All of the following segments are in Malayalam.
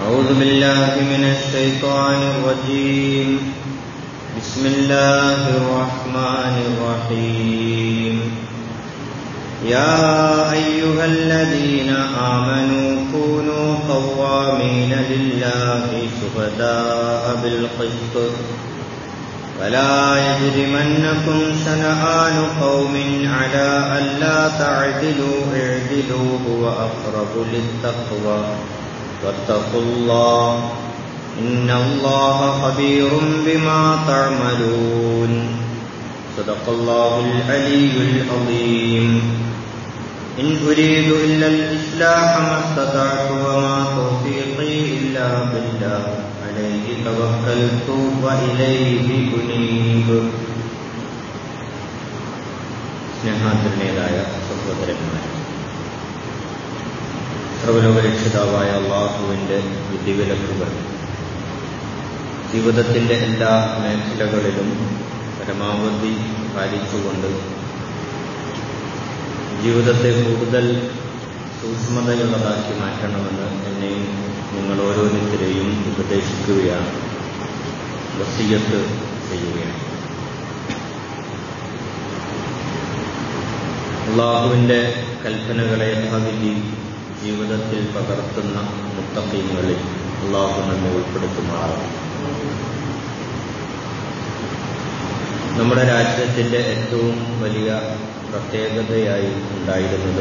أعوذ بالله من الشيطان الرجيم بسم الله الرحمن الرحيم يا أيها الذين آمنوا كونوا قوامين لله شهداء بالقسط ولا يجرمنكم شنآن قوم على ألا تعدلوا اعدلوا هو أقرب للتقوى واتقوا الله إن الله خبير بما تعملون صدق الله العلي العظيم إن أريد إلا الإصلاح ما استطعت وما توفيقي إلا بالله عليه توكلت وإليه أنيب സ്നേഹാന്തരനേതായ സഹോദരന്മാർ സർവലോകരക്ഷിതാവായ അള്ളാഹുവിൻ്റെ വിധിവിലക്കുകൾ ജീവിതത്തിൻ്റെ എല്ലാ മേഖലകളിലും പരമാവധി പാലിച്ചുകൊണ്ട് ജീവിതത്തെ കൂടുതൽ സൂക്ഷ്മതയുള്ളതാക്കി മാറ്റണമെന്ന് എന്നെയും നിങ്ങൾ ഓരോരുത്തരെയും ഉപദേശിക്കുകയാണ് വസീയത്ത് ചെയ്യുകയാണ് അള്ളാഹുവിൻ്റെ കൽപ്പനകളെ യഥാവിധി ജീവിതത്തിൽ പകർത്തുന്ന മുത്തക്കീങ്ങളിൽ അള്ളാഹു നമ്മെ ഉൾപ്പെടുത്തുമാറാണ് നമ്മുടെ രാജ്യത്തിൻ്റെ ഏറ്റവും വലിയ പ്രത്യേകതയായി ഉണ്ടായിരുന്നത്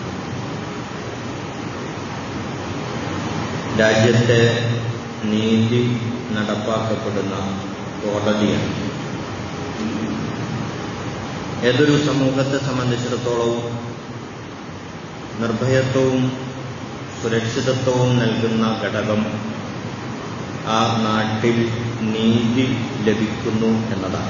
രാജ്യത്തെ നീതി നടപ്പാക്കപ്പെടുന്ന കോടതിയാണ് ഏതൊരു സമൂഹത്തെ സംബന്ധിച്ചിടത്തോളവും നിർഭയത്വവും സുരക്ഷിതത്വവും നൽകുന്ന ഘടകം ആ നാട്ടിൽ നീതി ലഭിക്കുന്നു എന്നതാണ്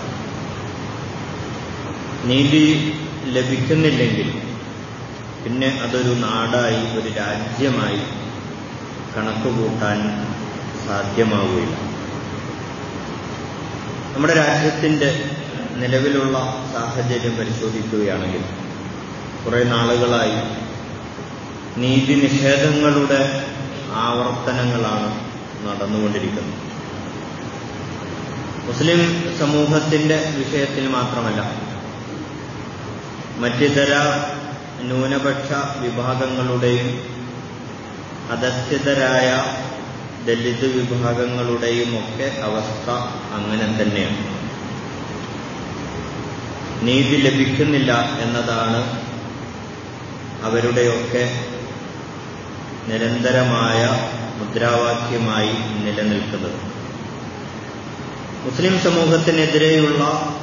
നീതി ലഭിക്കുന്നില്ലെങ്കിൽ പിന്നെ അതൊരു നാടായി ഒരു രാജ്യമായി കണക്കുകൂട്ടാൻ സാധ്യമാവുകയില്ല നമ്മുടെ രാജ്യത്തിൻ്റെ നിലവിലുള്ള സാഹചര്യം പരിശോധിക്കുകയാണെങ്കിൽ കുറേ നാളുകളായി നീതി നിഷേധങ്ങളുടെ ആവർത്തനങ്ങളാണ് നടന്നുകൊണ്ടിരിക്കുന്നത് മുസ്ലിം സമൂഹത്തിൻ്റെ വിഷയത്തിൽ മാത്രമല്ല മറ്റിതര ന്യൂനപക്ഷ വിഭാഗങ്ങളുടെയും അധസ്ഥിതരായ ദലിത് വിഭാഗങ്ങളുടെയും ഒക്കെ അവസ്ഥ അങ്ങനെ തന്നെയാണ് നീതി ലഭിക്കുന്നില്ല എന്നതാണ് അവരുടെയൊക്കെ നിരന്തരമായ മുദ്രാവാക്യമായി നിലനിൽക്കുന്നത് മുസ്ലിം സമൂഹത്തിനെതിരെയുള്ള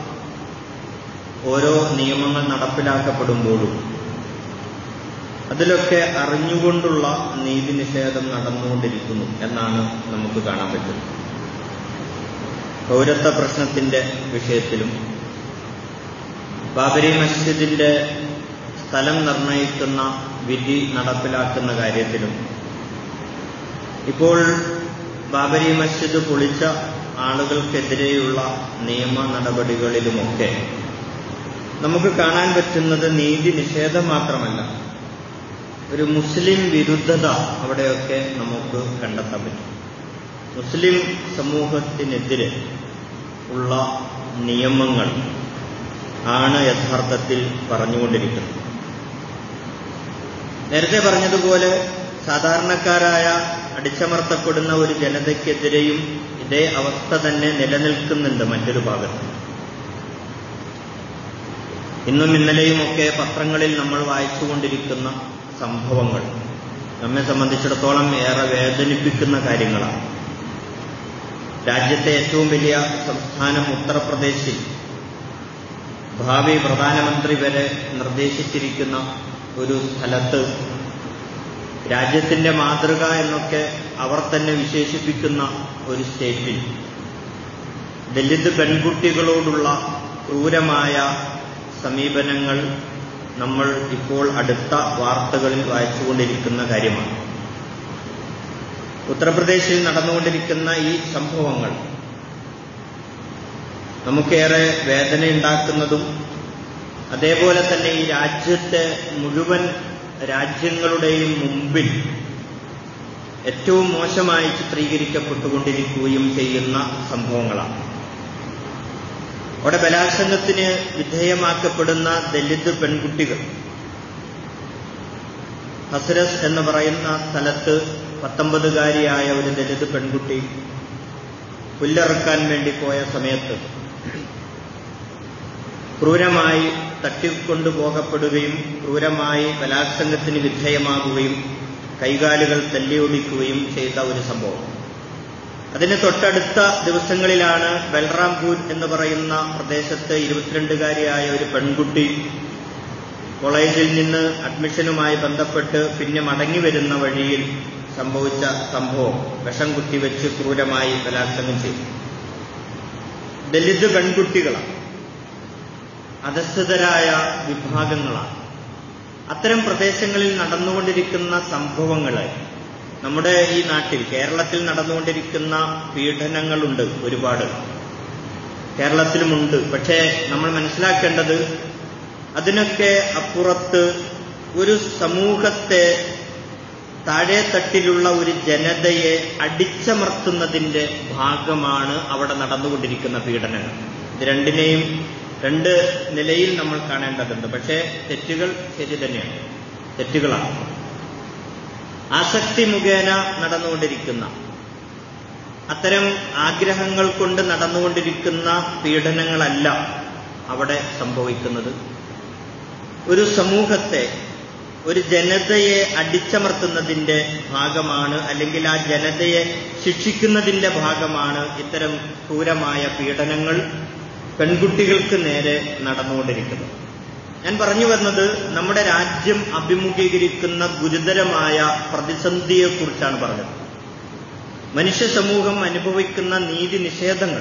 ഓരോ നിയമങ്ങൾ നടപ്പിലാക്കപ്പെടുമ്പോഴും അതിലൊക്കെ അറിഞ്ഞുകൊണ്ടുള്ള നീതി നിഷേധം നടന്നുകൊണ്ടിരിക്കുന്നു എന്നാണ് നമുക്ക് കാണാൻ പറ്റുന്നത് പൗരത്വ പ്രശ്നത്തിന്റെ വിഷയത്തിലും ബാബരി മസ്ജിദിന്റെ സ്ഥലം നിർണയിക്കുന്ന വിധി നടപ്പിലാക്കുന്ന കാര്യത്തിലും ഇപ്പോൾ ബാബരി മസ്ജിദ് പൊളിച്ച ആളുകൾക്കെതിരെയുള്ള നിയമ നടപടികളിലുമൊക്കെ നമുക്ക് കാണാൻ പറ്റുന്നത് നീതി നിഷേധം മാത്രമല്ല ഒരു മുസ്ലിം വിരുദ്ധത അവിടെയൊക്കെ നമുക്ക് കണ്ടെത്താൻ പറ്റും മുസ്ലിം സമൂഹത്തിനെതിരെ ഉള്ള നിയമങ്ങൾ ആണ് യഥാർത്ഥത്തിൽ പറഞ്ഞുകൊണ്ടിരിക്കുന്നത് നേരത്തെ പറഞ്ഞതുപോലെ സാധാരണക്കാരായ അടിച്ചമർത്തപ്പെടുന്ന ഒരു ജനതയ്ക്കെതിരെയും ഇതേ അവസ്ഥ തന്നെ നിലനിൽക്കുന്നുണ്ട് മറ്റൊരു ഭാഗത്ത് ഇന്നും ഇന്നലെയുമൊക്കെ പത്രങ്ങളിൽ നമ്മൾ വായിച്ചുകൊണ്ടിരിക്കുന്ന സംഭവങ്ങൾ നമ്മെ സംബന്ധിച്ചിടത്തോളം ഏറെ വേദനിപ്പിക്കുന്ന കാര്യങ്ങളാണ് രാജ്യത്തെ ഏറ്റവും വലിയ സംസ്ഥാനം ഉത്തർപ്രദേശിൽ ഭാവി പ്രധാനമന്ത്രി വരെ നിർദ്ദേശിച്ചിരിക്കുന്ന ഒരു സ്ഥലത്ത് രാജ്യത്തിന്റെ മാതൃക എന്നൊക്കെ അവർ തന്നെ വിശേഷിപ്പിക്കുന്ന ഒരു സ്റ്റേറ്റിൽ ദലിത് പെൺകുട്ടികളോടുള്ള ക്രൂരമായ സമീപനങ്ങൾ നമ്മൾ ഇപ്പോൾ അടുത്ത വാർത്തകളിൽ വായിച്ചുകൊണ്ടിരിക്കുന്ന കാര്യമാണ് ഉത്തർപ്രദേശിൽ നടന്നുകൊണ്ടിരിക്കുന്ന ഈ സംഭവങ്ങൾ നമുക്കേറെ വേദനയുണ്ടാക്കുന്നതും അതേപോലെ തന്നെ ഈ രാജ്യത്തെ മുഴുവൻ രാജ്യങ്ങളുടെയും മുമ്പിൽ ഏറ്റവും മോശമായി ചിത്രീകരിക്കപ്പെട്ടുകൊണ്ടിരിക്കുകയും ചെയ്യുന്ന സംഭവങ്ങളാണ് അവിടെ ബലാത്സംഗത്തിന് വിധേയമാക്കപ്പെടുന്ന ദലിത് പെൺകുട്ടികൾ ഹസ്രസ് എന്ന് പറയുന്ന സ്ഥലത്ത് പത്തൊമ്പതുകാരിയായ ഒരു ദലിത് പെൺകുട്ടി പുല്ലിറക്കാൻ വേണ്ടി പോയ സമയത്ത് ക്രൂരമായി തട്ടിക്കൊണ്ടുപോകപ്പെടുകയും ക്രൂരമായി ബലാത്സംഗത്തിന് വിധേയമാകുകയും കൈകാലുകൾ തല്ലിയൊടിക്കുകയും ചെയ്ത ഒരു സംഭവം അതിന് തൊട്ടടുത്ത ദിവസങ്ങളിലാണ് ബൽറാംപൂർ എന്ന് പറയുന്ന പ്രദേശത്ത് ഇരുപത്തിരണ്ടുകാരിയായ ഒരു പെൺകുട്ടി കോളേജിൽ നിന്ന് അഡ്മിഷനുമായി ബന്ധപ്പെട്ട് പിന്നെ മടങ്ങി വരുന്ന വഴിയിൽ സംഭവിച്ച സംഭവം വിഷം കുത്തിവെച്ച് ക്രൂരമായി ബലാത്സംഗം ചെയ്തു ദലിത് പെൺകുട്ടികളാണ് അധസ്ഥിതരായ വിഭാഗങ്ങളാണ് അത്തരം പ്രദേശങ്ങളിൽ നടന്നുകൊണ്ടിരിക്കുന്ന സംഭവങ്ങളെ നമ്മുടെ ഈ നാട്ടിൽ കേരളത്തിൽ നടന്നുകൊണ്ടിരിക്കുന്ന പീഡനങ്ങളുണ്ട് ഒരുപാട് കേരളത്തിലുമുണ്ട് പക്ഷേ നമ്മൾ മനസ്സിലാക്കേണ്ടത് അതിനൊക്കെ അപ്പുറത്ത് ഒരു സമൂഹത്തെ താഴെത്തട്ടിലുള്ള ഒരു ജനതയെ അടിച്ചമർത്തുന്നതിന്റെ ഭാഗമാണ് അവിടെ നടന്നുകൊണ്ടിരിക്കുന്ന പീഡനങ്ങൾ ഇത് രണ്ടിനെയും രണ്ട് നിലയിൽ നമ്മൾ കാണേണ്ടതുണ്ട് പക്ഷേ തെറ്റുകൾ ശരി തന്നെയാണ് തെറ്റുകളാണ് ആസക്തി മുഖേന നടന്നുകൊണ്ടിരിക്കുന്ന അത്തരം ആഗ്രഹങ്ങൾ കൊണ്ട് നടന്നുകൊണ്ടിരിക്കുന്ന പീഡനങ്ങളല്ല അവിടെ സംഭവിക്കുന്നത് ഒരു സമൂഹത്തെ ഒരു ജനതയെ അടിച്ചമർത്തുന്നതിന്റെ ഭാഗമാണ് അല്ലെങ്കിൽ ആ ജനതയെ ശിക്ഷിക്കുന്നതിന്റെ ഭാഗമാണ് ഇത്തരം ക്രൂരമായ പീഡനങ്ങൾ പെൺകുട്ടികൾക്ക് നേരെ നടന്നുകൊണ്ടിരിക്കുന്നത് ഞാൻ പറഞ്ഞു വന്നത് നമ്മുടെ രാജ്യം അഭിമുഖീകരിക്കുന്ന ഗുരുതരമായ പ്രതിസന്ധിയെക്കുറിച്ചാണ് പറഞ്ഞത് മനുഷ്യ സമൂഹം അനുഭവിക്കുന്ന നീതി നിഷേധങ്ങൾ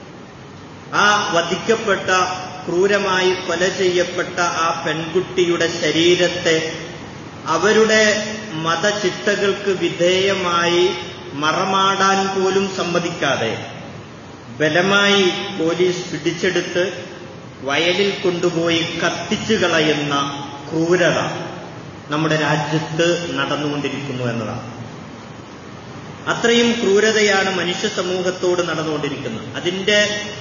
ആ വധിക്കപ്പെട്ട ക്രൂരമായി കൊല ചെയ്യപ്പെട്ട ആ പെൺകുട്ടിയുടെ ശരീരത്തെ അവരുടെ മതചിട്ടകൾക്ക് വിധേയമായി മറമാടാൻ പോലും സമ്മതിക്കാതെ ബലമായി പോലീസ് പിടിച്ചെടുത്ത് വയലിൽ കൊണ്ടുപോയി കത്തിച്ചു കളയുന്ന ക്രൂരത നമ്മുടെ രാജ്യത്ത് നടന്നുകൊണ്ടിരിക്കുന്നു എന്നതാണ് അത്രയും ക്രൂരതയാണ് മനുഷ്യ സമൂഹത്തോട് നടന്നുകൊണ്ടിരിക്കുന്നത് അതിന്റെ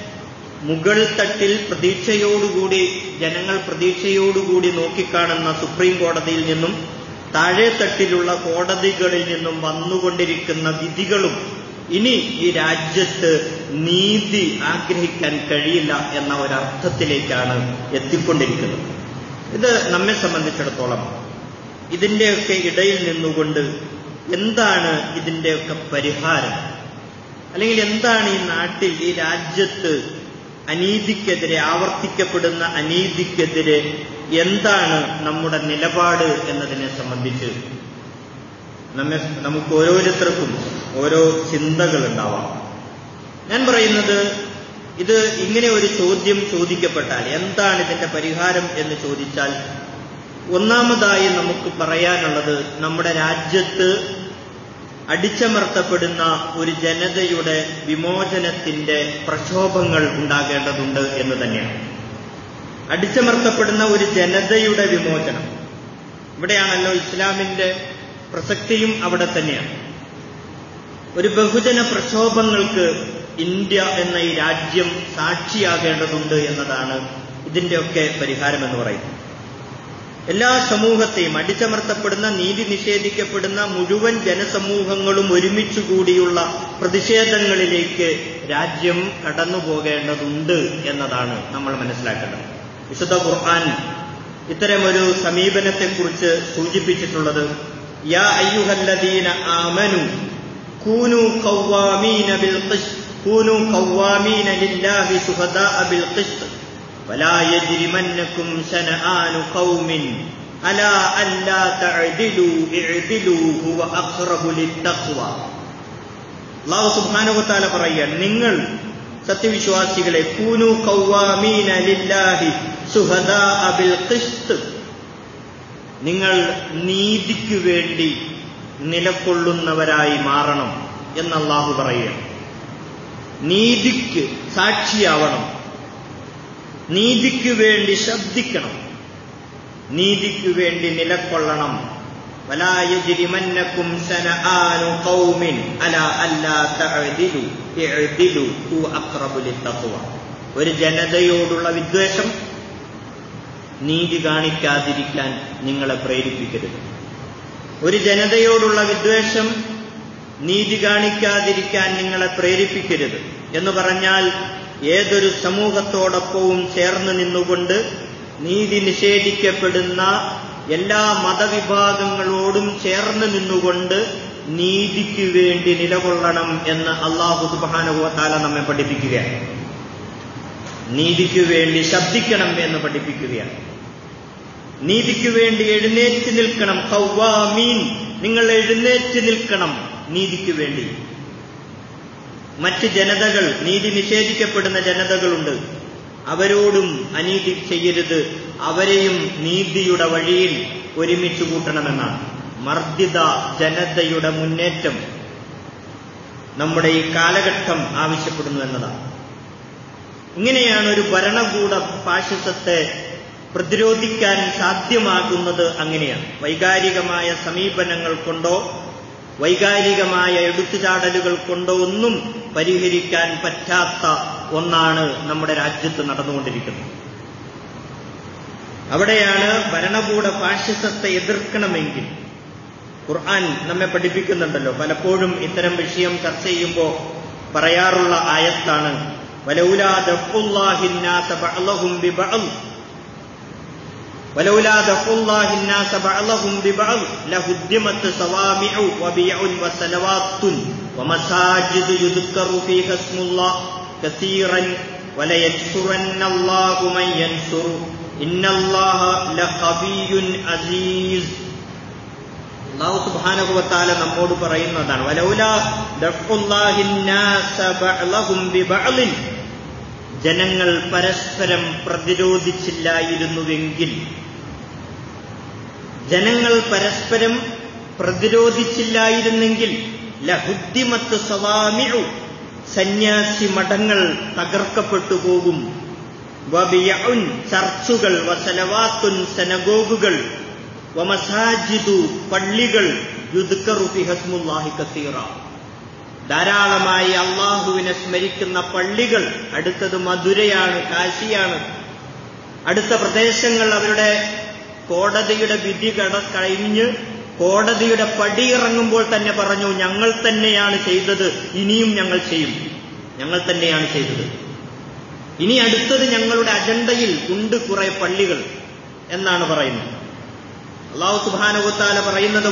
മുകൾ തട്ടിൽ പ്രതീക്ഷയോടുകൂടി ജനങ്ങൾ പ്രതീക്ഷയോടുകൂടി നോക്കിക്കാണുന്ന സുപ്രീം കോടതിയിൽ നിന്നും താഴെ തട്ടിലുള്ള കോടതികളിൽ നിന്നും വന്നുകൊണ്ടിരിക്കുന്ന വിധികളും ഇനി ഈ രാജ്യത്ത് നീതി ആഗ്രഹിക്കാൻ കഴിയില്ല എന്ന ഒരർത്ഥത്തിലേക്കാണ് എത്തിക്കൊണ്ടിരിക്കുന്നത് ഇത് നമ്മെ സംബന്ധിച്ചിടത്തോളം ഇതിന്റെയൊക്കെ ഇടയിൽ നിന്നുകൊണ്ട് എന്താണ് ഇതിന്റെയൊക്കെ പരിഹാരം അല്ലെങ്കിൽ എന്താണ് ഈ നാട്ടിൽ ഈ രാജ്യത്ത് അനീതിക്കെതിരെ ആവർത്തിക്കപ്പെടുന്ന അനീതിക്കെതിരെ എന്താണ് നമ്മുടെ നിലപാട് എന്നതിനെ സംബന്ധിച്ച് നമ്മെ നമുക്ക് ഓരോരുത്തർക്കും ഓരോ ചിന്തകൾ ഉണ്ടാവാം ഞാൻ പറയുന്നത് ഇത് ഇങ്ങനെ ഒരു ചോദ്യം ചോദിക്കപ്പെട്ടാൽ എന്താണ് ഇതിന്റെ പരിഹാരം എന്ന് ചോദിച്ചാൽ ഒന്നാമതായി നമുക്ക് പറയാനുള്ളത് നമ്മുടെ രാജ്യത്ത് അടിച്ചമർത്തപ്പെടുന്ന ഒരു ജനതയുടെ വിമോചനത്തിന്റെ പ്രക്ഷോഭങ്ങൾ ഉണ്ടാകേണ്ടതുണ്ട് എന്ന് തന്നെയാണ് അടിച്ചമർത്തപ്പെടുന്ന ഒരു ജനതയുടെ വിമോചനം ഇവിടെയാണല്ലോ ഇസ്ലാമിന്റെ പ്രസക്തിയും അവിടെ തന്നെയാണ് ഒരു ബഹുജന പ്രക്ഷോഭങ്ങൾക്ക് ഇന്ത്യ എന്ന ഈ രാജ്യം സാക്ഷിയാകേണ്ടതുണ്ട് എന്നതാണ് ഇതിന്റെയൊക്കെ പരിഹാരം എന്ന് പറയുന്നത് എല്ലാ സമൂഹത്തെയും അടിച്ചമർത്തപ്പെടുന്ന നീതി നിഷേധിക്കപ്പെടുന്ന മുഴുവൻ ജനസമൂഹങ്ങളും ഒരുമിച്ചുകൂടിയുള്ള പ്രതിഷേധങ്ങളിലേക്ക് രാജ്യം കടന്നു പോകേണ്ടതുണ്ട് എന്നതാണ് നമ്മൾ മനസ്സിലാക്കേണ്ടത് വിശുദ്ധ ഖുർആൻ ഇത്തരമൊരു സമീപനത്തെക്കുറിച്ച് സൂചിപ്പിച്ചിട്ടുള്ളത് യാ അയ്യുഹല്ലദീന ആമനു കൂനു ഖവ്വാമീന ബിൽ ഖിസ്ത് കൂനു ഖവ്വാമീന ലില്ലാഹി ശുഹദാഅ ബിൽ ഖിസ്ത് ولا يجرمنكم شنآن قوم ألا ألا تعدلوا اعدلوا هو أقرب للتقوى അള്ളാഹു സുബ്ഹാനഹുവതാല പറയുക നിങ്ങൾ സത്യവിശ്വാസികളെ കൂനു കൗവാമീന ലില്ലാഹി സുഹദാഅ ബിൽ ഖിസ്ത് നിങ്ങൾ നീതിക്ക് വേണ്ടി നിലകൊള്ളുന്നവരായി മാറണം എന്ന് അള്ളാഹു പറയുക നീതിക്ക് സാക്ഷിയാവണം നീതിക്ക് വേണ്ടി ശബ്ദിക്കണം നീതിക്ക് വേണ്ടി നിലകൊള്ളണം ولا يجرمنكم شنآن قوم على ألا تعدلوا اعدلوا هو أقرب للتقوى ഒരു ജനതയോടുള്ള വിദ്വേഷം നീതി കാണിക്കാതിരിക്കാൻ നിങ്ങളെ പ്രേരിപ്പിക്കരുത് ഒരു ജനതയോടുള്ള വിദ്വേഷം നീതി കാണിക്കാതിരിക്കാൻ നിങ്ങളെ പ്രേരിപ്പിക്കരുത് എന്ന് പറഞ്ഞാൽ ഏതൊരു സമൂഹത്തോടൊപ്പവും ചേർന്ന് നിന്നുകൊണ്ട് നീതി നിഷേധിക്കപ്പെടുന്ന എല്ലാ മതവിഭാഗങ്ങളോടും ചേർന്ന് നിന്നുകൊണ്ട് നീതിക്ക് വേണ്ടി നിലകൊള്ളണം എന്ന് അള്ളാഹു സുബാനുഭവത്താല നമ്മെ പഠിപ്പിക്കുകയാണ് നീതിക്ക് വേണ്ടി ശബ്ദിക്കണം എന്ന് പഠിപ്പിക്കുകയാണ് നീതിക്ക് വേണ്ടി എഴുന്നേറ്റ് നിൽക്കണം ഹൗവാമീൻ നിങ്ങൾ എഴുന്നേറ്റ് നിൽക്കണം നീതിക്ക് വേണ്ടി മറ്റ് ജനതകൾ നീതി നിഷേധിക്കപ്പെടുന്ന ജനതകളുണ്ട് അവരോടും അനീതി ചെയ്യരുത് അവരെയും നീതിയുടെ വഴിയിൽ ഒരുമിച്ച് കൂട്ടണമെന്നാണ് മർദ്ദിത ജനതയുടെ മുന്നേറ്റം നമ്മുടെ ഈ കാലഘട്ടം ആവശ്യപ്പെടുന്നു എന്നതാണ് ഇങ്ങനെയാണ് ഒരു ഭരണകൂട ഫാഷിസത്തെ പ്രതിരോധിക്കാൻ സാധ്യമാകുന്നത് അങ്ങനെയാണ് വൈകാരികമായ സമീപനങ്ങൾ കൊണ്ടോ വൈകാരികമായ എടുത്തുചാടലുകൾ കൊണ്ടോ ഒന്നും പരിഹരിക്കാൻ പറ്റാത്ത ഒന്നാണ് നമ്മുടെ രാജ്യത്ത് നടന്നുകൊണ്ടിരിക്കുന്നത് അവിടെയാണ് ഭരണകൂട ഫാഷിസത്തെ എതിർക്കണമെങ്കിൽ ഖുർആൻ നമ്മെ പഠിപ്പിക്കുന്നുണ്ടല്ലോ പലപ്പോഴും ഇത്തരം വിഷയം ചർച്ച ചെയ്യുമ്പോൾ പറയാറുള്ള ആയത്താണ് ولولا دفع الله الناس بعضهم ببعض ولولا دفع الله الناس بعضهم ببعض لهدمت صوامع وبيع وصلوات ومساجد يذكر فيها اسم الله كثيرا ولينصرن الله من ينصر إن الله لقوي عزيز അള്ളാഹു സുബാനുഭവത്താല നമ്മോട് പറയുന്നതാണ് വലൗല ജനങ്ങൾ പരസ്പരം പ്രതിരോധിച്ചില്ലായിരുന്നുവെങ്കിൽ ജനങ്ങൾ പരസ്പരം പ്രതിരോധിച്ചില്ലായിരുന്നെങ്കിൽ ലഹുദ്ദിമത്ത് സവാമിഴു സന്യാസി മഠങ്ങൾ തകർക്കപ്പെട്ടു പോകും വബിയഉൻ ചർച്ചുകൾ വസലവാത്തുൻ സനഗോഗുകൾ വമസാജിദു പള്ളികൾ യുദ്ക്കറു ഫിഹസ്മുല്ലാഹി കസീറ ധാരാളമായി അള്ളാഹുവിനെ സ്മരിക്കുന്ന പള്ളികൾ അടുത്തത് മധുരയാണ് കാശിയാണ് അടുത്ത പ്രദേശങ്ങൾ അവരുടെ കോടതിയുടെ വിധി കട കഴിഞ്ഞ് കോടതിയുടെ പടിയിറങ്ങുമ്പോൾ തന്നെ പറഞ്ഞു ഞങ്ങൾ തന്നെയാണ് ചെയ്തത് ഇനിയും ഞങ്ങൾ ചെയ്യും ഞങ്ങൾ തന്നെയാണ് ചെയ്തത് ഇനി അടുത്തത് ഞങ്ങളുടെ അജണ്ടയിൽ ഉണ്ട് കുറെ പള്ളികൾ എന്നാണ് പറയുന്നത് അള്ളാഹു സുബാനുത്താല പറയുന്നത്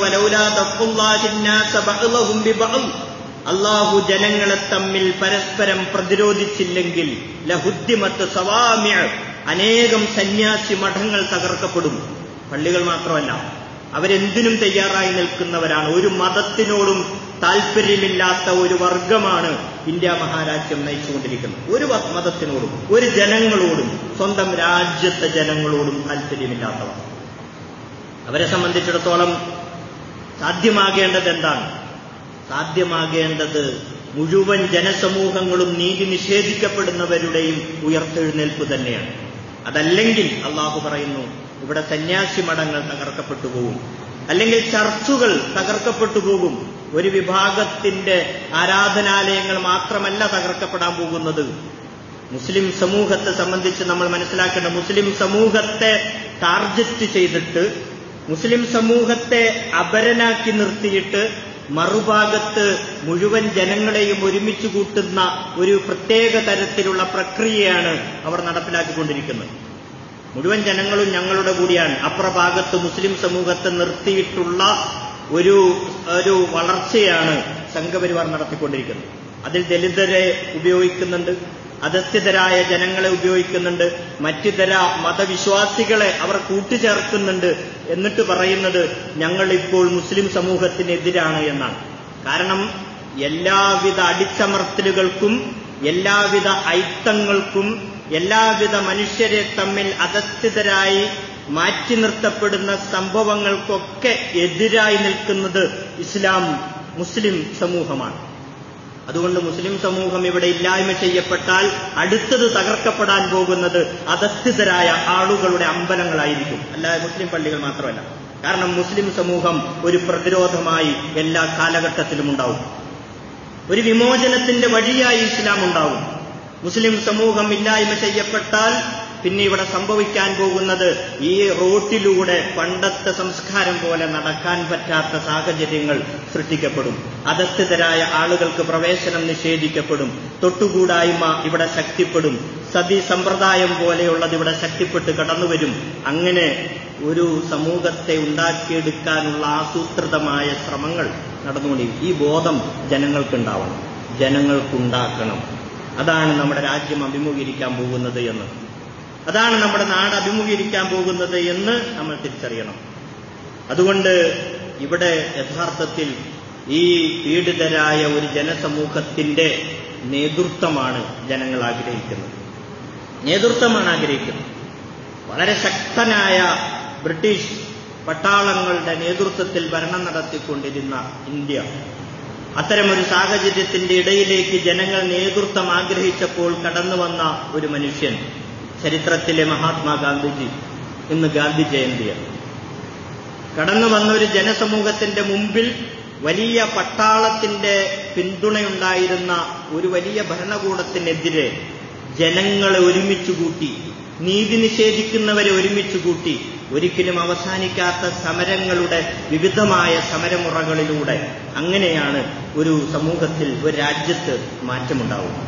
അള്ളാഹു ജനങ്ങളെ തമ്മിൽ പരസ്പരം പ്രതിരോധിച്ചില്ലെങ്കിൽ ലഹുദ്യമത്ത് സവാമ്യ അനേകം സന്യാസി മഠങ്ങൾ തകർക്കപ്പെടും പള്ളികൾ മാത്രമല്ല അവരെന്തിനും തയ്യാറായി നിൽക്കുന്നവരാണ് ഒരു മതത്തിനോടും താല്പര്യമില്ലാത്ത ഒരു വർഗമാണ് ഇന്ത്യ മഹാരാജ്യം നയിച്ചുകൊണ്ടിരിക്കുന്നത് ഒരു മതത്തിനോടും ഒരു ജനങ്ങളോടും സ്വന്തം രാജ്യത്തെ ജനങ്ങളോടും താല്പര്യമില്ലാത്തവർ അവരെ സംബന്ധിച്ചിടത്തോളം സാധ്യമാകേണ്ടത് എന്താണ് സാധ്യമാകേണ്ടത് മുഴുവൻ ജനസമൂഹങ്ങളും നീതി നിഷേധിക്കപ്പെടുന്നവരുടെയും ഉയർത്തെഴുന്നേൽപ്പ് തന്നെയാണ് അതല്ലെങ്കിൽ അള്ളാഹു പറയുന്നു ഇവിടെ സന്യാസി മഠങ്ങൾ തകർക്കപ്പെട്ടു പോകും അല്ലെങ്കിൽ ചർച്ചുകൾ തകർക്കപ്പെട്ടു പോകും ഒരു വിഭാഗത്തിന്റെ ആരാധനാലയങ്ങൾ മാത്രമല്ല തകർക്കപ്പെടാൻ പോകുന്നത് മുസ്ലിം സമൂഹത്തെ സംബന്ധിച്ച് നമ്മൾ മനസ്സിലാക്കേണ്ട മുസ്ലിം സമൂഹത്തെ ടാർഗറ്റ് ചെയ്തിട്ട് മുസ്ലിം സമൂഹത്തെ അപരനാക്കി നിർത്തിയിട്ട് മറുഭാഗത്ത് മുഴുവൻ ജനങ്ങളെയും ഒരുമിച്ച് കൂട്ടുന്ന ഒരു പ്രത്യേക തരത്തിലുള്ള പ്രക്രിയയാണ് അവർ നടപ്പിലാക്കിക്കൊണ്ടിരിക്കുന്നത് മുഴുവൻ ജനങ്ങളും ഞങ്ങളുടെ കൂടിയാണ് അപ്രഭാഗത്ത് മുസ്ലിം സമൂഹത്തെ നിർത്തിയിട്ടുള്ള ഒരു ഒരു വളർച്ചയാണ് സംഘപരിവാർ നടത്തിക്കൊണ്ടിരിക്കുന്നത് അതിൽ ദലിതരെ ഉപയോഗിക്കുന്നുണ്ട് അധസ്ഥിതരായ ജനങ്ങളെ ഉപയോഗിക്കുന്നുണ്ട് മറ്റിതര മതവിശ്വാസികളെ അവർ കൂട്ടിച്ചേർക്കുന്നുണ്ട് എന്നിട്ട് പറയുന്നത് ഞങ്ങൾ ഇപ്പോൾ മുസ്ലിം സമൂഹത്തിനെതിരാണ് എന്നാണ് കാരണം എല്ലാവിധ അടിച്ചമർത്തലുകൾക്കും എല്ലാവിധ ഐത്തങ്ങൾക്കും എല്ലാവിധ മനുഷ്യരെ തമ്മിൽ അധസ്ഥിതരായി മാറ്റി നിർത്തപ്പെടുന്ന സംഭവങ്ങൾക്കൊക്കെ എതിരായി നിൽക്കുന്നത് ഇസ്ലാം മുസ്ലിം സമൂഹമാണ് അതുകൊണ്ട് മുസ്ലിം സമൂഹം ഇവിടെ ഇല്ലായ്മ ചെയ്യപ്പെട്ടാൽ അടുത്തത് തകർക്കപ്പെടാൻ പോകുന്നത് അധസ്ഥിതരായ ആളുകളുടെ അമ്പലങ്ങളായിരിക്കും അല്ലാതെ മുസ്ലിം പള്ളികൾ മാത്രമല്ല കാരണം മുസ്ലിം സമൂഹം ഒരു പ്രതിരോധമായി എല്ലാ കാലഘട്ടത്തിലും ഉണ്ടാവും ഒരു വിമോചനത്തിന്റെ വഴിയായി ഇസ്ലാം ഉണ്ടാവും മുസ്ലിം സമൂഹം ഇല്ലായ്മ ചെയ്യപ്പെട്ടാൽ പിന്നെ ഇവിടെ സംഭവിക്കാൻ പോകുന്നത് ഈ റോട്ടിലൂടെ പണ്ടത്തെ സംസ്കാരം പോലെ നടക്കാൻ പറ്റാത്ത സാഹചര്യങ്ങൾ സൃഷ്ടിക്കപ്പെടും അധസ്ഥിതരായ ആളുകൾക്ക് പ്രവേശനം നിഷേധിക്കപ്പെടും തൊട്ടുകൂടായ്മ ഇവിടെ ശക്തിപ്പെടും സതി സമ്പ്രദായം പോലെയുള്ളത് ഇവിടെ ശക്തിപ്പെട്ട് കടന്നുവരും അങ്ങനെ ഒരു സമൂഹത്തെ ഉണ്ടാക്കിയെടുക്കാനുള്ള ആസൂത്രിതമായ ശ്രമങ്ങൾ നടന്നുകൊണ്ടിരിക്കും ഈ ബോധം ജനങ്ങൾക്കുണ്ടാവണം ജനങ്ങൾക്കുണ്ടാക്കണം അതാണ് നമ്മുടെ രാജ്യം അഭിമുഖീകരിക്കാൻ പോകുന്നത് എന്ന് അതാണ് നമ്മുടെ നാട് അഭിമുഖീകരിക്കാൻ പോകുന്നത് എന്ന് നമ്മൾ തിരിച്ചറിയണം അതുകൊണ്ട് ഇവിടെ യഥാർത്ഥത്തിൽ ഈ പീഡിതരായ ഒരു ജനസമൂഹത്തിന്റെ നേതൃത്വമാണ് ജനങ്ങൾ ആഗ്രഹിക്കുന്നത് നേതൃത്വമാണ് ആഗ്രഹിക്കുന്നത് വളരെ ശക്തനായ ബ്രിട്ടീഷ് പട്ടാളങ്ങളുടെ നേതൃത്വത്തിൽ ഭരണം നടത്തിക്കൊണ്ടിരുന്ന ഇന്ത്യ അത്തരമൊരു സാഹചര്യത്തിന്റെ ഇടയിലേക്ക് ജനങ്ങൾ നേതൃത്വം ആഗ്രഹിച്ചപ്പോൾ കടന്നു വന്ന ഒരു മനുഷ്യൻ ചരിത്രത്തിലെ മഹാത്മാഗാന്ധിജി ഇന്ന് ഗാന്ധി ജയന്തിയാണ് കടന്നു വന്ന ഒരു ജനസമൂഹത്തിന്റെ മുമ്പിൽ വലിയ പട്ടാളത്തിന്റെ പിന്തുണയുണ്ടായിരുന്ന ഒരു വലിയ ഭരണകൂടത്തിനെതിരെ ജനങ്ങളെ ഒരുമിച്ച് കൂട്ടി നീതി നിഷേധിക്കുന്നവരെ ഒരുമിച്ച് കൂട്ടി ഒരിക്കലും അവസാനിക്കാത്ത സമരങ്ങളുടെ വിവിധമായ സമരമുറകളിലൂടെ അങ്ങനെയാണ് ഒരു സമൂഹത്തിൽ ഒരു രാജ്യത്ത് മാറ്റമുണ്ടാവുന്നത്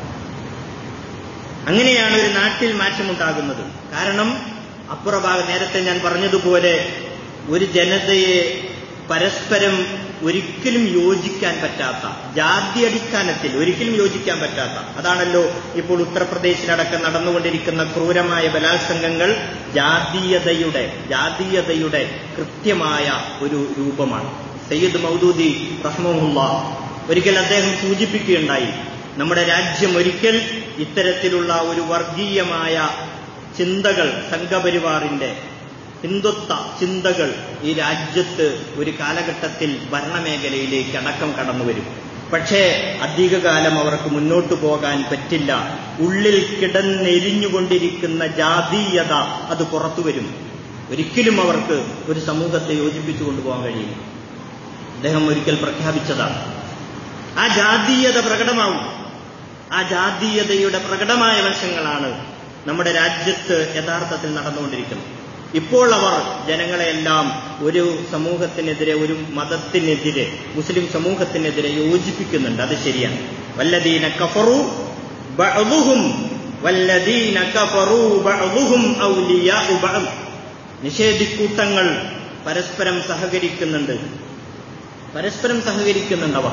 അങ്ങനെയാണ് ഒരു നാട്ടിൽ മാറ്റമുണ്ടാകുന്നത് കാരണം അപ്പുറഭാഗം നേരത്തെ ഞാൻ പറഞ്ഞതുപോലെ ഒരു ജനതയെ പരസ്പരം ഒരിക്കലും യോജിക്കാൻ പറ്റാത്ത ജാതി അടിസ്ഥാനത്തിൽ ഒരിക്കലും യോജിക്കാൻ പറ്റാത്ത അതാണല്ലോ ഇപ്പോൾ ഉത്തർപ്രദേശിലടക്കം നടന്നുകൊണ്ടിരിക്കുന്ന ക്രൂരമായ ബലാത്സംഗങ്ങൾ ജാതീയതയുടെ ജാതീയതയുടെ കൃത്യമായ ഒരു രൂപമാണ് സയ്യിദ് മൗദൂദി റഹ്മുല്ല ഒരിക്കൽ അദ്ദേഹം സൂചിപ്പിക്കുകയുണ്ടായി നമ്മുടെ രാജ്യം ഒരിക്കൽ ഇത്തരത്തിലുള്ള ഒരു വർഗീയമായ ചിന്തകൾ സംഘപരിവാറിന്റെ ഹിന്ദുത്വ ചിന്തകൾ ഈ രാജ്യത്ത് ഒരു കാലഘട്ടത്തിൽ ഭരണമേഖലയിലേക്ക് അടക്കം കടന്നു വരും പക്ഷേ അധികകാലം അവർക്ക് മുന്നോട്ടു പോകാൻ പറ്റില്ല ഉള്ളിൽ കിടന്നെരിഞ്ഞുകൊണ്ടിരിക്കുന്ന ജാതീയത അത് പുറത്തു വരും ഒരിക്കലും അവർക്ക് ഒരു സമൂഹത്തെ യോജിപ്പിച്ചു കൊണ്ടുപോകാൻ കഴിയില്ല അദ്ദേഹം ഒരിക്കൽ പ്രഖ്യാപിച്ചതാണ് ആ ജാതീയത പ്രകടമാവും ആ ജാതീയതയുടെ പ്രകടമായ വശങ്ങളാണ് നമ്മുടെ രാജ്യത്ത് യഥാർത്ഥത്തിൽ നടന്നുകൊണ്ടിരിക്കുന്നത് ഇപ്പോൾ അവർ ജനങ്ങളെയെല്ലാം ഒരു സമൂഹത്തിനെതിരെ ഒരു മതത്തിനെതിരെ മുസ്ലിം സമൂഹത്തിനെതിരെ യോജിപ്പിക്കുന്നുണ്ട് അത് ശരിയാണ് വല്ലദീന കഫറു ബഅദുഹും വല്ലദീന കഫറു ബഅദുഹും ഔലിയാഉ ബഅദ് നിഷേധിക്കൂട്ടങ്ങൾ പരസ്പരം സഹകരിക്കുന്നുണ്ട് പരസ്പരം സഹകരിക്കുന്നുണ്ടവ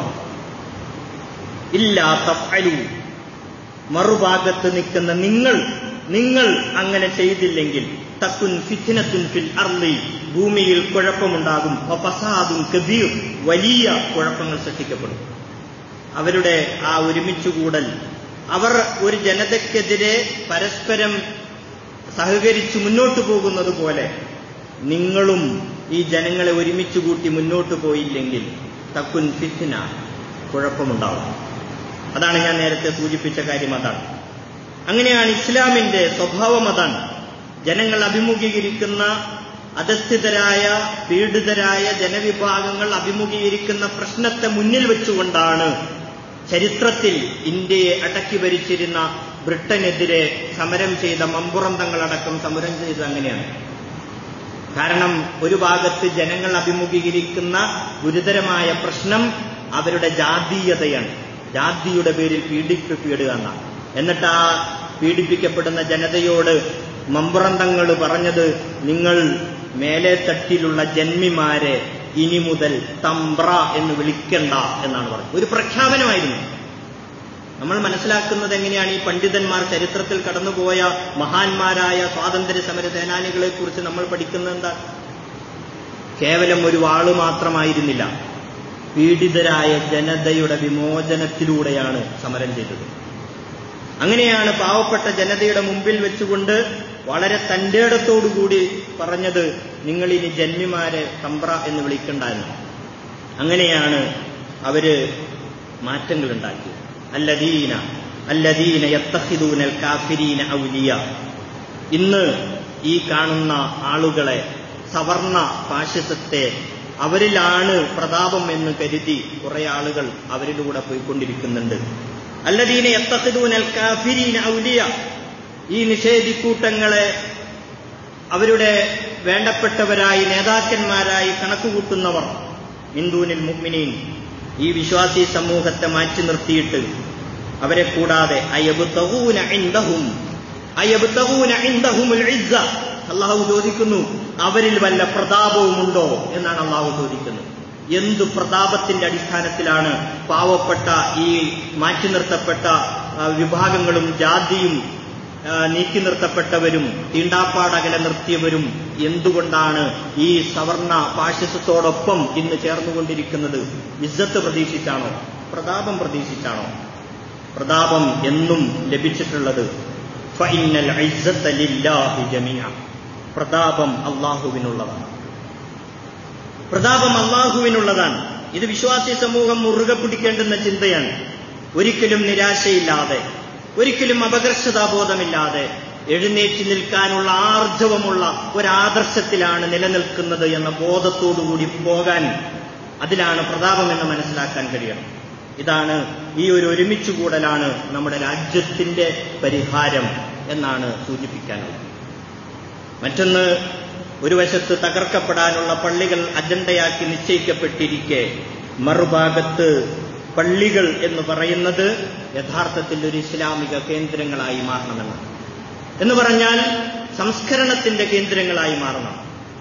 ഇല്ലാ തഫ്അലു മറുഭാഗത്ത് നിൽക്കുന്ന നിങ്ങൾ നിങ്ങൾ അങ്ങനെ ചെയ്തില്ലെങ്കിൽ തക്കുൻ ഫിത്തിനത്തുൻ ഫിൽ അർലി ഭൂമിയിൽ കുഴപ്പമുണ്ടാകും ഫസാദും കബീർ വലിയ കുഴപ്പങ്ങൾ സൃഷ്ടിക്കപ്പെടും അവരുടെ ആ ഒരുമിച്ചുകൂടൽ അവർ ഒരു ജനതയ്ക്കെതിരെ പരസ്പരം സഹകരിച്ച് മുന്നോട്ടു പോകുന്നത് പോലെ നിങ്ങളും ഈ ജനങ്ങളെ ഒരുമിച്ച് കൂട്ടി മുന്നോട്ട് പോയില്ലെങ്കിൽ തക്കുൻ ഫിത്തിന കുഴപ്പമുണ്ടാവും അതാണ് ഞാൻ നേരത്തെ സൂചിപ്പിച്ച കാര്യം അതാണ് അങ്ങനെയാണ് ഇസ്ലാമിന്റെ സ്വഭാവം അതാണ് ജനങ്ങൾ അഭിമുഖീകരിക്കുന്ന അധസ്ഥിതരായ പീഡിതരായ ജനവിഭാഗങ്ങൾ അഭിമുഖീകരിക്കുന്ന പ്രശ്നത്തെ മുന്നിൽ വെച്ചുകൊണ്ടാണ് ചരിത്രത്തിൽ ഇന്ത്യയെ അടക്കി ഭരിച്ചിരുന്ന ബ്രിട്ടനെതിരെ സമരം ചെയ്ത മമ്പുറം തങ്ങളടക്കം സമരം ചെയ്തത് അങ്ങനെയാണ് കാരണം ഒരു ഭാഗത്ത് ജനങ്ങൾ അഭിമുഖീകരിക്കുന്ന ഗുരുതരമായ പ്രശ്നം അവരുടെ ജാതീയതയാണ് ജാതിയുടെ പേരിൽ പീഡിപ്പിക്കപ്പെടുക എന്നാണ് എന്നിട്ട് ആ പീഡിപ്പിക്കപ്പെടുന്ന ജനതയോട് മമ്പ്രന്തങ്ങൾ പറഞ്ഞത് നിങ്ങൾ മേലെ തട്ടിലുള്ള ജന്മിമാരെ ഇനി മുതൽ തമ്പ്ര എന്ന് വിളിക്കണ്ട എന്നാണ് പറഞ്ഞത് ഒരു പ്രഖ്യാപനമായിരുന്നു നമ്മൾ മനസ്സിലാക്കുന്നത് എങ്ങനെയാണ് ഈ പണ്ഡിതന്മാർ ചരിത്രത്തിൽ കടന്നുപോയ മഹാന്മാരായ സ്വാതന്ത്ര്യ സമര സേനാനികളെ കുറിച്ച് നമ്മൾ പഠിക്കുന്നത് എന്താ കേവലം ഒരു വാള് മാത്രമായിരുന്നില്ല പീഡിതരായ ജനതയുടെ വിമോചനത്തിലൂടെയാണ് സമരം ചെയ്തത് അങ്ങനെയാണ് പാവപ്പെട്ട ജനതയുടെ മുമ്പിൽ വെച്ചുകൊണ്ട് വളരെ തന്റേടത്തോടുകൂടി പറഞ്ഞത് നിങ്ങൾ ഇനി ജന്മിമാരെ തമ്പ്ര എന്ന് വിളിക്കണ്ട എന്ന് അങ്ങനെയാണ് അവര് മാറ്റങ്ങൾ ഉണ്ടാക്കി അല്ലദീന അല്ലദീന യത്തഹിദൂനൽ കാഫിരീന ഔലിയ ഇന്ന് ഈ കാണുന്ന ആളുകളെ സവർണ ഫാഷിസത്തെ അവരിലാണ് പ്രതാപം എന്ന് കരുതി കുറെ ആളുകൾ അവരിലൂടെ പോയിക്കൊണ്ടിരിക്കുന്നുണ്ട് അല്ലദീന യത്തഖിദൂനൽ കാഫിരീന ഔലിയ ഈ നിഷേധിക്കൂട്ടങ്ങളെ അവരുടെ വേണ്ടപ്പെട്ടവരായി നേതാക്കന്മാരായി കണക്കുകൂട്ടുന്നവർ ഹിന്ദൂനിൽ മുഗ്മിനീൻ ഈ വിശ്വാസി സമൂഹത്തെ മാറ്റി നിർത്തിയിട്ട് അവരെ കൂടാതെ അയബുത്തഹൂന ഇൻദഹും അയബുത്തഹൂന ഇൻദഹുമുൽ ഇസ്സ അള്ളാഹു ചോദിക്കുന്നു അവരിൽ വല്ല പ്രതാപവുമുണ്ടോ എന്നാണ് അള്ളാഹു ചോദിക്കുന്നത് എന്തു പ്രതാപത്തിന്റെ അടിസ്ഥാനത്തിലാണ് പാവപ്പെട്ട ഈ മാറ്റി നിർത്തപ്പെട്ട ആ, വിഭാഗങ്ങളും ജാതിയും ആ, നീക്കി നിർത്തപ്പെട്ടവരും തീണ്ടാപ്പാടകലെ നിർത്തിയവരും എന്തുകൊണ്ടാണ് ഈ സവർണ ഫാഷിസത്തോടൊപ്പം ഇന്ന് ചേർന്നുകൊണ്ടിരിക്കുന്നത് ഇസ്സത്ത് പ്രതീക്ഷിച്ചാണോ പ്രതാപം പ്രതീക്ഷിച്ചാണോ പ്രതാപം എന്നും ലഭിച്ചിട്ടുള്ളത് ഫഇന്നൽ ഇസ്സത്ത ലില്ലാഹി ജമീഅ പ്രതാപം അള്ളാഹുവിനുള്ളതാണ് പ്രതാപം അള്ളാഹുവിനുള്ളതാണ് ഇത് വിശ്വാസി സമൂഹം മുറുകെ പിടിക്കേണ്ടുന്ന ചിന്തയാണ് ഒരിക്കലും നിരാശയില്ലാതെ ഒരിക്കലും അപകർഷതാബോധമില്ലാതെ എഴുന്നേറ്റ് നിൽക്കാനുള്ള ആർജവമുള്ള ഒരാദർശത്തിലാണ് നിലനിൽക്കുന്നത് എന്ന ബോധത്തോടുകൂടി പോകാൻ അതിലാണ് പ്രതാപമെന്ന് മനസ്സിലാക്കാൻ കഴിയണം ഇതാണ് ഈ ഒരു ഒരുമിച്ചുകൂടലാണ് നമ്മുടെ രാജ്യത്തിന്റെ പരിഹാരം എന്നാണ് സൂചിപ്പിക്കാനുള്ളത് മറ്റൊന്ന് ഒരു വശത്ത് തകർക്കപ്പെടാനുള്ള പള്ളികൾ അജണ്ടയാക്കി നിശ്ചയിക്കപ്പെട്ടിരിക്കെ മറുഭാഗത്ത് പള്ളികൾ എന്ന് പറയുന്നത് യഥാർത്ഥത്തിൽ ഒരു ഇസ്ലാമിക കേന്ദ്രങ്ങളായി മാറണമെന്നാണ് എന്ന് പറഞ്ഞാൽ സംസ്കരണത്തിന്റെ കേന്ദ്രങ്ങളായി മാറണം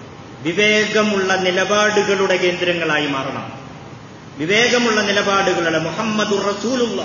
വിവേകമുള്ള നിലപാടുകളുടെ കേന്ദ്രങ്ങളായി മാറണം വിവേകമുള്ള നിലപാടുകളുടെ മുഹമ്മദ് റസൂലുള്ള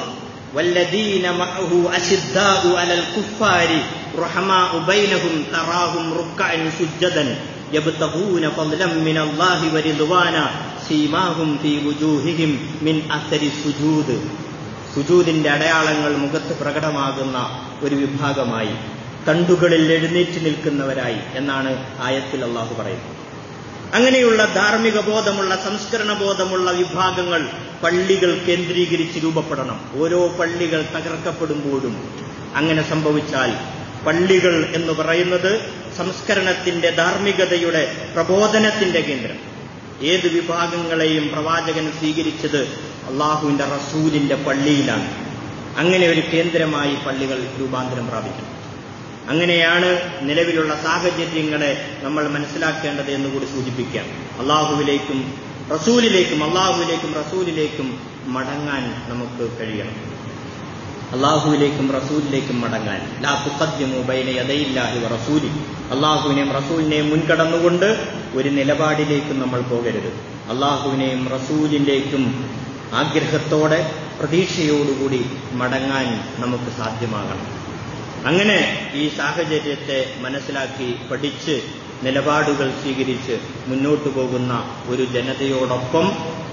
والذين معه أشداء على الكفار رحماء بينهم تراهم ركعا سجدا يبتغون فضلا من الله ورضوانا سيماهم في وجوههم من أثر السجود സുജൂദിന്റെ അടയാളങ്ങൾ മുഖത്ത് പ്രകടമാകുന്ന ഒരു വിഭാഗമായി തണ്ടുകളിൽ എഴുന്നേറ്റ് നിൽക്കുന്നവരായി എന്നാണ് ആയത്തിൽ അള്ളാഹു പറയുന്നത് അങ്ങനെയുള്ള ധാർമ്മിക ബോധമുള്ള സംസ്കരണ ബോധമുള്ള വിഭാഗങ്ങൾ പള്ളികൾ കേന്ദ്രീകരിച്ച് രൂപപ്പെടണം ഓരോ പള്ളികൾ തകർക്കപ്പെടുമ്പോഴും അങ്ങനെ സംഭവിച്ചാൽ പള്ളികൾ എന്ന് പറയുന്നത് സംസ്കരണത്തിന്റെ ധാർമ്മികതയുടെ പ്രബോധനത്തിന്റെ കേന്ദ്രം ഏത് വിഭാഗങ്ങളെയും പ്രവാചകൻ സ്വീകരിച്ചത് അള്ളാഹുവിന്റെ റസൂലിന്റെ പള്ളിയിലാണ് അങ്ങനെ ഒരു കേന്ദ്രമായി പള്ളികൾ രൂപാന്തരം പ്രാപിക്കണം അങ്ങനെയാണ് നിലവിലുള്ള സാഹചര്യങ്ങളെ നമ്മൾ മനസ്സിലാക്കേണ്ടത് എന്നുകൂടി സൂചിപ്പിക്കാം അള്ളാഹുവിലേക്കും റസൂലിലേക്കും അള്ളാഹുവിലേക്കും റസൂലിലേക്കും മടങ്ങാൻ നമുക്ക് കഴിയണം അള്ളാഹുവിലേക്കും റസൂലിലേക്കും മടങ്ങാൻ ലാ തുഖദ്ദിമു ബൈന യദൈല്ലാഹി വ റസൂലി അള്ളാഹുവിനെയും റസൂലിനെയും മുൻകടന്നുകൊണ്ട് ഒരു നിലപാടിലേക്കും നമ്മൾ പോകരുത് അള്ളാഹുവിനെയും റസൂലിലേക്കും ആഗ്രഹത്തോടെ പ്രതീക്ഷയോടുകൂടി മടങ്ങാൻ നമുക്ക് സാധ്യമാകണം അങ്ങനെ ഈ സാഹചര്യത്തെ മനസ്സിലാക്കി പഠിച്ച് നിലപാടുകൾ സ്വീകരിച്ച് മുന്നോട്ടു പോകുന്ന ഒരു ജനതയോടൊപ്പം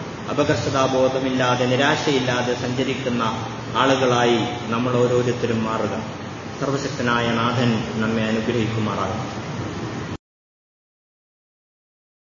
അപകർഷതാബോധമില്ലാതെ നിരാശയില്ലാതെ സഞ്ചരിക്കുന്ന ആളുകളായി നമ്മൾ ഓരോരുത്തരും മാറുക സർവശക്തനായ നാഥൻ നമ്മെ അനുഗ്രഹിക്കുമാറാകണം